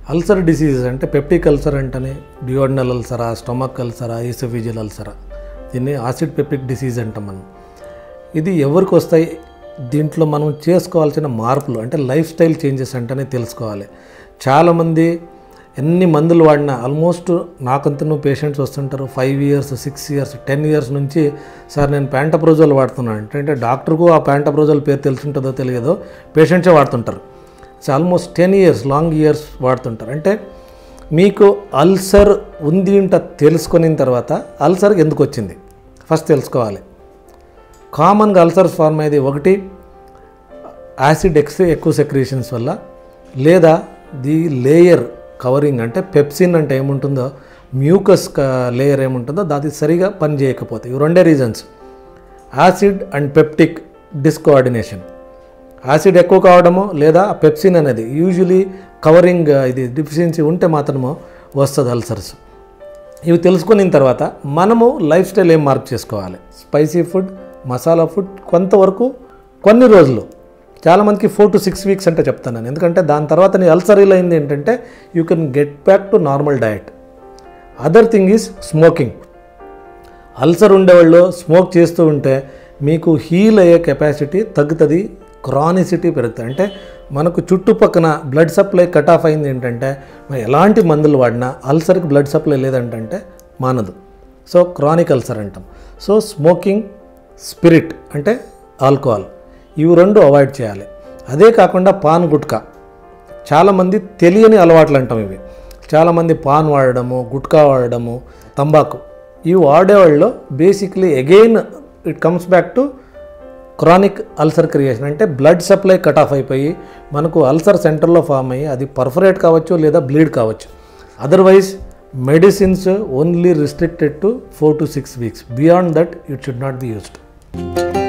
ulcer diseases అంటే peptic ulcer అంటేనే duodenal అల్సరా స్టొమక్ అల్సరా ఈసోఫిజియల్ అల్సరా దీన్ని ఆసిడ్ పెప్టిక్ డిసీజ్ అంటాం మనం ఇది ఎవరికి వస్తాయి దీంట్లో మనం చేసుకోవాల్సిన మార్పులు అంటే లైఫ్ స్టైల్ చేంజెస్ అంటేనే తెలుసుకోవాలి చాలామంది ఎన్ని మందులు వాడినా ఆల్మోస్ట్ నాకంతను పేషెంట్స్ వస్తుంటారు five years six years ten years నుంచి సార్ నేను ప్యాంటప్రోజోల్ వాడుతున్నాను అంటే డాక్టర్కు ఆ ప్యాంటప్రోజోల్ పేరు తెలుసుంటుందో తెలియదో పేషెంట్సే వాడుతుంటారు so almost ten years long years వాడుతుంటారు అంటే మీకు అల్సర్ ఉంది అంట తెలుసుకున్న తర్వాత అల్సర్ ఎందుకు వచ్చింది ఫస్ట్ తెలుసుకోవాలి కామన్గా అల్సర్స్ ఫార్మ్ అయ్యేది ఒకటి యాసిడ్ ఎక్స్ ఎక్కువ సెక్రీషన్స్ వల్ల లేదా ది లేయర్ కవరింగ్ అంటే పెప్సిన్ అంటే ఏముంటుందో మ్యూకస్ లేయర్ ఏముంటుందో దాది సరిగా పని చేయకపోతే ఇవి రెండే reasons acid and peptic discoordination acid ఎక్కువ కావడము లేదా పెప్సిన్ అనేది యూజువలీ కవరింగ్ ఇది డిఫిషియన్సీ ఉంటే మాత్రము వస్తుంది అల్సర్స్ ఇవి తెలుసుకున్న తర్వాత మనము లైఫ్ స్టైల్ ఏం మార్పు చేసుకోవాలి స్పైసీ ఫుడ్ మసాలా ఫుడ్ కొంతవరకు కొన్ని రోజులు చాలామందికి ఫోర్ టు సిక్స్ వీక్స్ అంటే చెప్తాను నేను ఎందుకంటే దాని తర్వాత నీ అల్సర్ ఇలా అయింది ఏంటంటే you can get back to normal diet other thing is smoking ulcer ఉండేవాళ్ళు స్మోక్ చేస్తూ ఉంటే మీకు హీల్ అయ్యే కెపాసిటీ తగ్గుతుంది క్రానిసిటీ పెరుగుతుంది అంటే మనకు చుట్టుపక్కన బ్లడ్ సప్లై కట్ ఆఫ్ అయింది ఏంటంటే మనం ఎలాంటి మందులు వాడినా అల్సర్కి బ్లడ్ సప్లై లేదంటే మానదు సో క్రానిక్ అల్సర్ అంటాం సో స్మోకింగ్ స్పిరిట్ అంటే ఆల్కహాల్ ఇవి రెండు అవాయిడ్ చేయాలి అదే కాకుండా పాన్ గుట్కా చాలామంది తెలియని అలవాట్లు అంటాం ఇవి చాలామంది పాన్ వాడడము గుట్కా వాడడము తంబాకు ఇవి వాడేవాళ్ళు basically again it comes back to chronic ulcer creation అంటే బ్లడ్ సప్లై కట్ ఆఫ్ అయిపోయి మనకు అల్సర్ సెంటర్లో ఫామ్ అయ్యి అది పర్ఫరేట్ కావచ్చు లేదా బ్లీడ్ కావచ్చు otherwise medicines only restricted to four to six weeks beyond that it should not be used